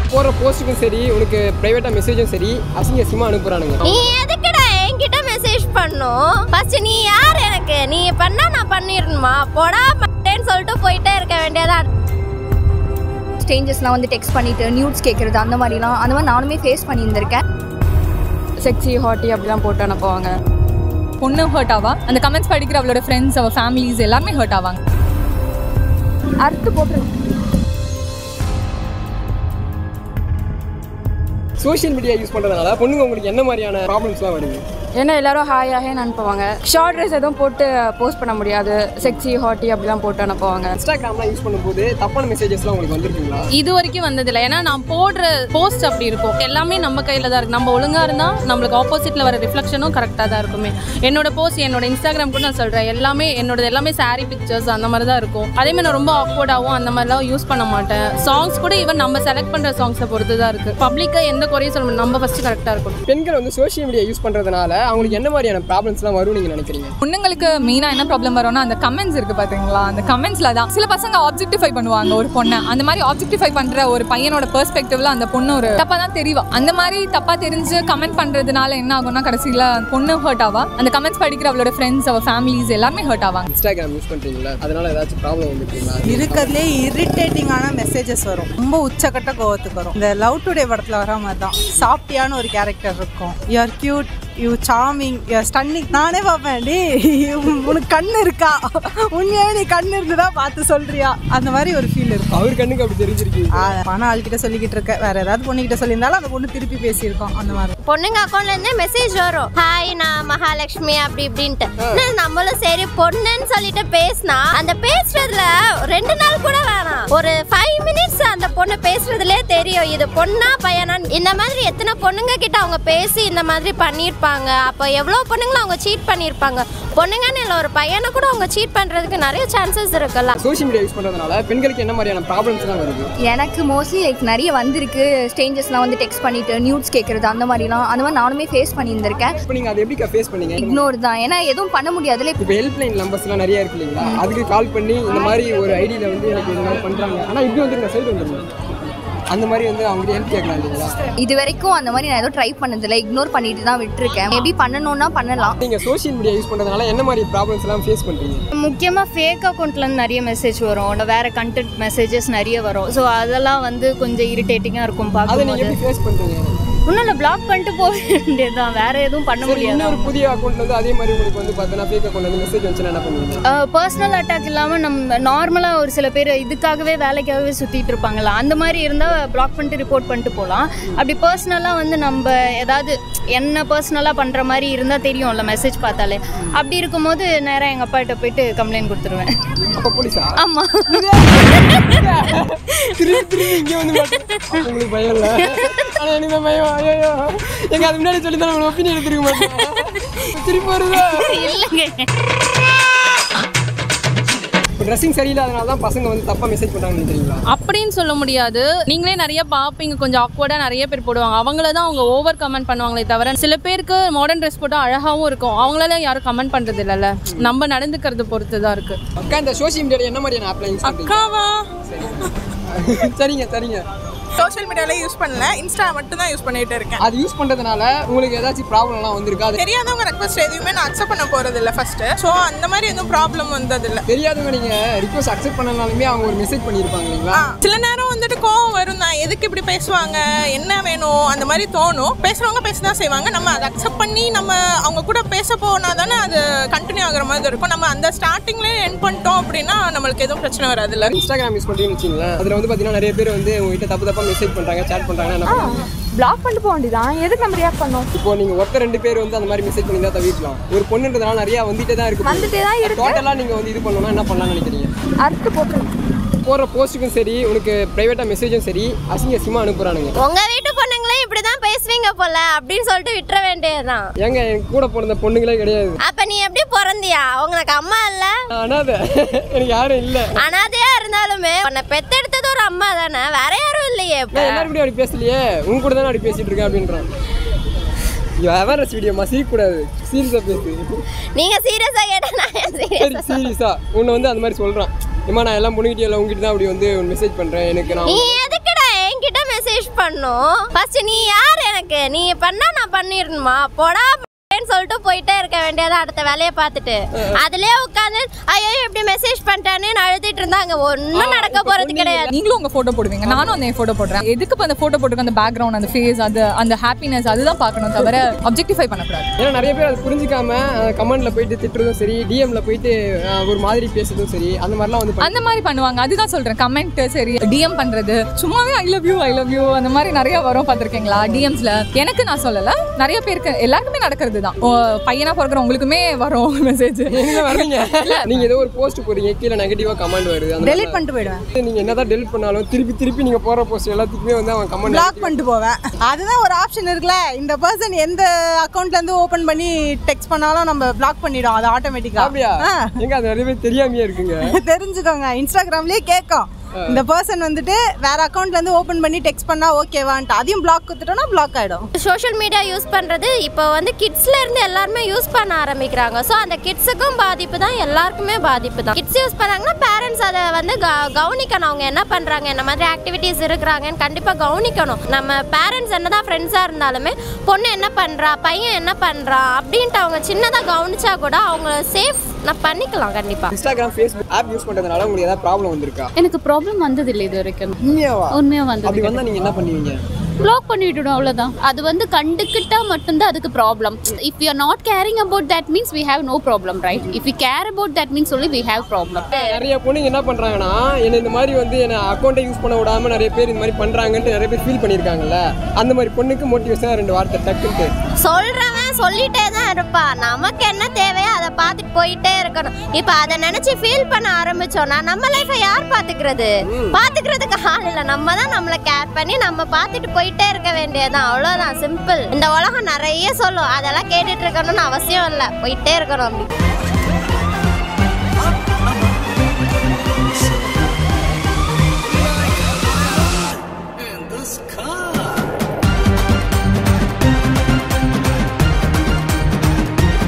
போடுற போஸ்ட்டுக்கும் சரி உனக்கு ப்ரைவேட்டாக மெசேஜும் சரி அசிங்க அசிங்கமாக அனுப்புகிறானுங்க நீ எதுக்குடா என்கிட்ட மெசேஜ் பண்ணும் ஃபர்ஸ்ட் நீ யார் எனக்கு நீ பண்ணா நான் பண்ணிடணுமா போடா மாட்டேன்னு சொல்லிட்டு போயிட்டே இருக்க வேண்டியதான் ஸ்டேஞ்சஸ்லாம் வந்து டெக்ஸ்ட் பண்ணிட்டு நியூட்ஸ் கேட்குறது அந்த மாதிரிலாம் அந்த மாதிரி நானுமே ஃபேஸ் பண்ணியிருந்திருக்கேன் செக்ஸி ஹாட்டி அப்படிலாம் போட்டு அனுப்புவாங்க பொண்ணு ஹர்ட் ஆவா அந்த கமெண்ட்ஸ் படிக்கிற அவளோட ஃப்ரெண்ட்ஸ் அவள் ஃபேமிலிஸ் எல்லாமே ஹர்ட் ஆவாங்க அறுத்து போட்டு சோஷியல் மீடியா யூஸ் பண்ணுறதுனால பொண்ணுங்க உங்களுக்கு என்ன மாதிரியான ப்ராப்ளம்ஸ்லாம் வருது ஏன்னா எல்லாரும் ஹாய் ஹாய்னு அனுப்புவாங்க ஷார்ட் ட்ரெஸ் எதுவும் போட்டு போஸ்ட் பண்ண முடியாது செக்ஸி ஹாட்டி அப்படிலாம் போட்டு அனுப்புவாங்க இன்ஸ்டாகிராம்லாம் யூஸ் பண்ணும்போது தப்பான மெசேஜஸ்லாம் உங்களுக்கு வந்திருக்குங்களா இது வரைக்கும் வந்ததில்லை ஏன்னா நான் போடுற போஸ்ட் அப்படி இருக்கும் எல்லாமே நம்ம கையில் தான் இருக்கு நம்ம ஒழுங்காக இருந்தால் நம்மளுக்கு ஆப்போசிட்டில் வர ரிஃப்ளெக்ஷனும் கரெக்டாக தான் இருக்குமே என்னோட போஸ்ட் என்னோட இன்ஸ்டாகிராம் கூட நான் சொல்கிறேன் எல்லாமே என்னோட எல்லாமே சாரி பிக்சர்ஸ் அந்த மாதிரி தான் இருக்கும் அதே மாதிரி நான் ரொம்ப ஆக்வர்டாகவும் அந்த மாதிரிலாம் யூஸ் பண்ண மாட்டேன் சாங்ஸ் கூட ஈவன் நம்ம செலக்ட் பண்ணுற சாங்ஸை பொறுத்து தான் இருக்குது பப்ளிக்காக எந்த குறையும் சொல்ல முடியாது. நம்ம ஃபஸ்ட்டு கரெக்டாக இருக்கும் பெண்கள் வந்து சோஷியல் மீடியா யூஸ் பண்ணுறதுனால அவங்களுக்கு என்ன மாதிரியான ப்ராப்ளம்ஸ்லாம் வரும் நீங்கள் நினைக்கிறீங்க பொண்ணுங்களுக்கு மெயினாக என்ன ப்ராப்ளம் வரும்னா அந்த கமெண்ட்ஸ் இருக்கு பார்த்தீங்களா அந்த கமெண்ட்ஸில் தான் சில பசங்க ஆப்ஜெக்டிஃபை பண்ணுவாங்க ஒரு பொண்ணை அந்த மாதிரி ஆப்ஜெக்டிஃபை பண்ணுற ஒரு பையனோட பெர்ஸ்பெக்டிவ்ல அந்த பொண்ணு ஒரு தப்பாக தான் தெரிவா அந்த மாதிரி தப்பாக தெரிஞ்சு கமெண்ட் பண்ணுறதுனால என்ன ஆகும்னா கடைசியில் பொண்ணு ஹர்ட் ஆவா அந்த கமெண்ட்ஸ் படிக்கிற அவளோட ஃப்ரெண்ட்ஸ் அவள் ஃபேமிலிஸ் எல்லாமே ஹர்ட் ஆவாங்க இன்ஸ்டாகிராம் யூஸ் பண்ணுறீங்களா அதனால ஏதாச்சும் ப்ராப்ளம் வந்துருக்கீங்களா இருக்கிறதுலே இரிட்டேட்டிங்கான மெசேஜஸ் வரும் ரொம்ப உச்சக்கட்ட கோவத்துக்கு வரும் இந்த லவ் டுடே படத்தில் வர மாதிரி தான் சாஃப்டியான ஒரு கேரக்டர் இருக்கும் you're cute you charming you're stunning நானே பார்ப்பேன் டி உனக்கு கண்ணு இருக்கா உண்மையாவே நீ கண்ணு இருந்துதா பார்த்து சொல்றியா அந்த மாதிரி ஒரு ஃபீல் இருக்கும் அவர் கண்ணுக்கு அப்படி தெரிஞ்சிருக்கீங்க ஆ, பணம் ஆள்கிட்ட சொல்லிக்கிட்டு இருக்க வேற ஏதாவது பொண்ணுகிட்ட சொல்லியிருந்தாலும் அந்த பொண்ணு திருப்பி பேசியிருக்கோம் அந்த மாதிரி பொண்ணுங்க அக்கௌண்ட்ல இருந்து மெசேஜ் வரும் ஹாய் நான் மகாலட்சுமி அப்படி இப்படின்ட்டு என்ன நம்மளும் சரி பொண்ணுன்னு சொல்லிட்டு பேசினா அந்த பேசுறதுல ரெண்டு நாள் கூட வேணாம் ஒரு ஃபைவ் மினிட்ஸ் அந்த பொண்ணு பேசுறதுலே தெரியும் இது பொண்ணா பையனா இந்த மாதிரி எத்தனை பொண்ணுங்க கிட்ட அவங்க பேசி இந்த மாதிரி பண்ணியிருப்பாங்க அப்போ எவ்வளோ பொண்ணுங்களை அவங்க சீட் பண்ணியிருப்பாங்க பொண்ணுங்கன்னு இல்லை ஒரு பையனை கூட அவங்க சீட் பண்றதுக்கு நிறைய சான்சஸ் இருக்குல்ல சோஷியல் மீடியா யூஸ் பண்ணுறதுனால பெண்களுக்கு என்ன மாதிரியான ப்ராப்ளம்ஸ்லாம் வருது எனக்கு மோஸ்ட்லி லைக் நிறைய வந்திருக்கு ஸ்டேஞ்சஸ்லாம் வந்து டெக்ஸ்ட் பண்ணிட்டு நியூட்ஸ் கேட்குறது அந்த மாதிரிலாம் அந்த மாதிரி நானுமே ஃபேஸ் பண்ணியிருந்திருக்கேன் இப்போ நீங்கள் அதை எப்படி ஃபேஸ் பண்ணீங்க இக்னோர் தான் ஏன்னா எதுவும் பண்ண முடியாதுல இப்போ ஹெல்ப்லைன் நம்பர்ஸ்லாம் நிறைய இருக்கு இல்லைங்களா அதுக்கு கால் பண்ணி இந்த மாதிரி ஒரு ஐடியில் வந்து எனக்கு இந்த மாதிரி பண்ணுறாங்க ஆனால் இப்படி வந்து சைடு வந்துருங்க அந்த மாதிரி வந்து அவங்ககிட்ட ஹெல்ப் கேட்கலாம் இல்லைங்களா இது வரைக்கும் அந்த மாதிரி நான் எதுவும் ட்ரை பண்ணதில்லை இக்னோர் பண்ணிட்டு தான் விட்டுருக்கேன் மேபி பண்ணணும்னா பண்ணலாம் நீங்கள் சோஷியல் மீடியா யூஸ் பண்ணுறதுனால என்ன மாதிரி ப்ராப்ளம்ஸ்லாம் ஃபேஸ் பண்ணுறீங்க முக்கியமாக ஃபேக் அக்கௌண்ட்லேருந்து நிறைய மெசேஜ் வரும் வேறு கண்டென்ட் மெசேஜஸ் நிறைய வரும் ஸோ அதெல்லாம் வந்து கொஞ்சம் இரிட்டேட்டிங்காக இருக்கும் அதை நீங்கள் பார்க்கும்போது எப்படி ஃபேஸ் பண்ணுறீங்க இன்னும் இல்லை பிளாக் பண்ணிட்டு போக வேண்டியதுதான் வேறு எதுவும் பண்ண சரி முடியாது இன்னொரு புதிய அக்கௌண்ட் வந்து அதே மாதிரி உங்களுக்கு வந்து பார்த்தீங்கன்னா ஃபேக் அக்கௌண்ட் வந்து மெசேஜ் வந்துச்சுன்னா என்ன பண்ணுவீங்க பர்சனல் அட்டாக் இல்லாமல் நம்ம நார்மலாக ஒரு சில பேர் இதுக்காகவே வேலைக்காகவே சுற்றிட்டு இருப்பாங்களா அந்த மாதிரி இருந்தால் பிளாக் பண்ணிட்டு ரிப்போர்ட் பண்ணிட்டு போகலாம் அப்படி பர்சனலாக வந்து நம்ம ஏதாவது என்ன பர்சனலாக பண்ணுற மாதிரி இருந்தால் தெரியும்ல மெசேஜ் பார்த்தாலே அப்படி இருக்கும்போது நேராக எங்கள் அப்பாகிட்ட போயிட்டு கம்ப்ளைண்ட் கொடுத்துருவேன் அப்போ போலீஸா ஆமாம் திரும்பி திரும்பி இங்கே வந்து மாட்டேன். அப்ப உங்களுக்கு பயம் இல்லை ஆனால் எனக்கு தான் பயம் ஐயோ எங்க அது முன்னாடி சொல்லி தான் நம்ம ஒப்பீனியன் எடுத்துருக்க மாட்டேன் திருப்பி வருதா இல்லைங்க இப்போ ட்ரெஸ்ஸிங் சரியில்லாதனால தான் பசங்க வந்து தப்பாக மெசேஜ் பண்ணுறாங்கன்னு நினைக்கிறீங்களா அப்படின்னு சொல்ல முடியாது நீங்களே நிறைய பார்ப்பீங்க கொஞ்சம் ஆக்வர்டாக நிறைய பேர் போடுவாங்க அவங்கள தான் அவங்க ஓவர் கமெண்ட் பண்ணுவாங்களே தவிர சில பேருக்கு மாடர்ன் ட்ரெஸ் போட்டால் அழகாகவும் இருக்கும் அவங்களால யாரும் கமெண்ட் பண்ணுறது இல்லைல்ல நம்ம நடந்துக்கிறது பொறுத்து தான் இருக்குது அக்கா இந்த சோஷியல் மீடியாவில் என்ன மாதிரியான ஆப்லாம் யூஸ் பண்ணுறீங்க அக்காவா சரிங்க சரிங்க சோஷியல் மீடியால யூஸ் பண்ணல இன்ஸ்டா மட்டும் தான் யூஸ் பண்ணிட்டு இருக்கேன் அது யூஸ் பண்ணுறதுனால உங்களுக்கு ஏதாச்சும் ப்ராப்ளம்லாம் வந்திருக்கா அது தெரியாதவங்க ரெக்வஸ்ட் எதுவுமே நான் அக்செப்ட் பண்ண போறது இல்ல ஃபர்ஸ்ட் ஸோ அந்த மாதிரி எதுவும் ப்ராப்ளம் வந்தது இல்ல தெரியாதவங்க நீங்கள் ரிக்வஸ்ட் அக்செப்ட் பண்ணனாலுமே அவங்க ஒரு மெசேஜ் பண்ணியிருப்பாங்க இல்லைங்களா சில நேரம் வந்துட்டு கோவம் வரும் தான் எதுக்கு இப்படி பேசுவாங்க என்ன வேணும் அந்த மாதிரி தோணும் பேசுறவங்க பேச தான் செய்வாங்க நம்ம அதை அக்செப்ட் பண்ணி நம்ம அவங்க கூட பேச போனா தானே அது கண்டினியூ ஆகுற மாதிரி இருக்கும் நம்ம அந்த ஸ்டார்டிங்லேயே என் பண்ணிட்டோம் அப்படின்னா நம்மளுக்கு எதுவும் பிரச்சனை வராது இல்ல இன்ஸ்டாகிராம் யூஸ் பண்ணுறீங்கன்னு வச்சுங்களேன் அதில் வந்து பார்த்தீங்கன்னா நிறைய பேர் வந்து உங்ககிட்ட தப்பு தப்பாக மெசேஜ் பண்ணுறாங்க சேட் பண்ணுறாங்கன்னா என்ன பண்ணுவீங்க? பிளாக் பண்ணிட்டு போக வேண்டியதான் எதுக்கு நம்ம ரியாக்ட் பண்ணோம் இப்போ நீங்க ஒருத்தர் ரெண்டு பேர் வந்து அந்த மாதிரி மெசேஜ் பண்ணி தான் தவிர்க்கலாம் ஒரு பொண்ணுன்றதுனால நிறைய வந்துட்டே தான் இருக்கு வந்துட்டே தான் இருக்கு. டோட்டலா நீங்க வந்து இது பண்ணணும்னா என்ன பண்ணலாம்னு நினைக்கிறீங்க அறுத்து போட்டு போடுற போஸ்ட்டுக்கும் சரி உனக்கு ப்ரைவேட்டா மெசேஜும் சரி அசிங்க அசிங்கமா அனுப்புறானுங்க உங்க வீட்டு பொண்ணுங்களே இப்படிதான் பேசுவீங்க போல அப்படின்னு சொல்லிட்டு விட்டுற வேண்டியதுதான் ஏங்க என் கூட பிறந்த பொண்ணுங்களே கிடையாது அப்ப நீ எப்படி பிறந்தியா உங்களுக்கு அம்மா இல்ல நான் அனாதை எனக்கு யாரும் இல்ல அனாதையா இருந்தாலுமே உன்னை பெத்தெடுத்தது ஒரு அம்மா தானே வேற யாரும் இல்லையே இப்ப. நான் எல்லாரும் அப்படி பேசலையே உங்க கூட தானே அப்படி பேசிட்டு இருக்கேன் அப்படின்றான் அவேர்னஸ் வீடியோமா சிரிக்கக்கூடாது சீரியஸாக பேசு நீங்க சீரியஸா கேட்டா நான் சரி சீரியஸா சீரியஸா உன்னை வந்து அந்த மாதிரி சொல்கிறான் ஏமா நான் எல்லாம் பொண்ணுகிட்டே இல்லை உங்ககிட்ட தான் அப்படி வந்து மெசேஜ் பண்ணுறேன் எனக்கு நான் நீ எதுக்குடா என்கிட்ட மெசேஜ் மெசேஜ் பண்ணும் ஃபர்ஸ்ட் நீ யார் எனக்கு நீ பண்ணா நான் பண்ணிடணுமா போடா ன்னு சொல்லிட்டு போயிட்டே இருக்க வேண்டியதா அடுத்த வேலையை பார்த்துட்டு அதுலயே உட்காந்து ஐயோ இப்படி மெசேஜ் பண்ணிட்டானே அழுதுட்டு இருந்தாங்க ஒன்றும் நடக்க போறது கிடையாது நீங்களும் உங்க போட்டோ போடுவீங்க நானும் அந்த போட்டோ போடுறேன் எதுக்கு இப்ப அந்த போட்டோ போட்டுருக்க அந்த பேக்ரவுண்ட் அந்த ஃபேஸ் அது அந்த ஹாப்பினஸ் அதுதான் பார்க்கணும் தவிர அப்ஜெக்டிஃபை பண்ணக்கூடாது ஏன்னா நிறைய பேர் அது புரிஞ்சுக்காம கமெண்ட்ல போயிட்டு திட்டுறதும் சரி டிஎம்ல போயிட்டு அஹ், ஒரு மாதிரி பேசுறதும் சரி அந்த மாதிரிலாம் வந்து அந்த மாதிரி பண்ணுவாங்க அதுதான் சொல்றேன் கமெண்ட் சரி டிஎம் பண்றது சும்மாவே I love you I love you அந்த மாதிரி நிறைய வரும் பார்த்திருக்கீங்களா டிஎம்ஸ்ல எனக்கு நான் சொல்லல நிறைய பேருக்கு எல்லாருக்குமே நடக்கிறது தான் பையனா பிறக்கிற உங்களுக்குமே வரும் மெசேஜ் நீங்க வர்றீங்க நீங்க ஏதோ ஒரு போஸ்ட் போறீங்க கீழே நெகட்டிவா கமெண்ட் வருது அந்த டெலிட் பண்ணிட்டு போயிடுவேன் மாதிரி நீங்க என்னதான் டெலிட் பண்ணாலும் திருப்பி திருப்பி நீங்க போற போஸ்ட் எல்லாத்துக்குமே வந்து அவன் கமெண்ட் பிளாக் பண்ணிட்டு போவேன் அதுதான் ஒரு ஆப்ஷன் இருக்குல்ல இந்த பர்சன் எந்த அக்கௌண்ட்ல இருந்து ஓபன் பண்ணி டெக்ஸ்ட் பண்ணாலும் நம்ம பிளாக் பண்ணிடும் அது ஆட்டோமேட்டிக்கா அப்படியா எங்க அது நிறைய பேர் தெரியாமையே இருக்குங்க தெரிஞ்சுக்கோங்க இன்ஸ்டாகிராம்லயே கேட்கும் இந்த பர்சன் வந்துட்டு வேற அக்கௌண்ட்ல இருந்து ஓபன் பண்ணி டெக்ஸ்ட் பண்ணா ஓகேவான்ட்டு அதையும் பிளாக் கொடுத்துட்டோம்னா பிளாக் ஆயிடும் சோஷியல் மீடியா யூஸ் பண்றது இப்போ வந்து கிட்ஸ்ல இருந்து எல்லாருமே யூஸ் பண்ண ஆரம்பிக்கிறாங்க ஸோ அந்த கிட்ஸுக்கும் பாதிப்பு தான் எல்லாருக்குமே பாதிப்பு தான் கிட்ஸ் யூஸ் பண்ணாங்கன்னா பேரண்ட்ஸ் அதை வந்து க- கவனிக்கணும் அவங்க என்ன பண்றாங்க என்ன மாதிரி ஆக்டிவிட்டீஸ் இருக்கிறாங்கன்னு கண்டிப்பா கவனிக்கணும் நம்ம பேரண்ட்ஸ் என்னதான் ஃப்ரெண்ட்ஸா இருந்தாலுமே பொண்ணு என்ன பண்றா பையன் என்ன பண்றான் அப்படின்ட்டு அவங்க சின்னதா கவனிச்சா கூட அவங்கள சேஃப் நான் பண்ணிக்கலாம் கண்டிப்பா இன்ஸ்டாகிராம் ஃபேஸ்புக் ஆப் யூஸ் பண்றதுனால உங்களுக்கு ஏதாவது ப்ராப்ளம் வந்திருக்கா எனக்கு ப்ராப்ளம் வந்தது இல்லை இது வரைக்கும் உண்மையாவா உண்மையா அப்படி வந்தது வந்தா நீங்க என்ன பண்ணுவீங்க பிளாக் பண்ணிவிடணும் அவ்வளோதான் அது வந்து கண்டுக்கிட்டா மட்டும்தான் அதுக்கு problem if you not caring about that means we have no problem right if you care about that means சொல்லி வி ஹேவ் ப்ராப்ளம் நிறைய பொண்ணுங்க என்ன பண்றாங்கன்னா என்ன இந்த மாதிரி வந்து என்ன அக்கௌண்ட்டை யூஸ் பண்ண விடாம நிறைய பேர் இந்த மாதிரி பண்றாங்கன்ட்டு நிறைய பேர் ஃபீல் பண்ணியிருக்காங்கல்ல அந்த மாதிரி பொண்ணுக்கு மோட்டிவேஷன் ரெண்டு வார்த்தை டக்குன்ட்டு சொல்றவன் சொல்லிட்டே தான் இருப்பான் நமக்கு என்ன தேவையோ அதை பார்த்துட்டு போயிட்டே இருக்கணும் இப்போ அதை நினைச்சு ஃபீல் பண்ண ஆரம்பிச்சோம்னா நம்ம லைஃபை யார் பாத்துக்கிறது பாத்துக்கிறதுக்கு ஆள் இல்லை நம்ம தான் நம்மளை கேர் பண்ணி நம்ம பார்த்துட்டு போயிட்டே இருக்க வேண்டியதுதான் அவ்வளோதான் சிம்பிள் இந்த உலகம் நிறைய சொல்லும் அதெல்லாம் கேட்டுட்டு இருக்கணும்னு அவசியம் இல்லை போயிட்டே இருக்கணும் அப்படி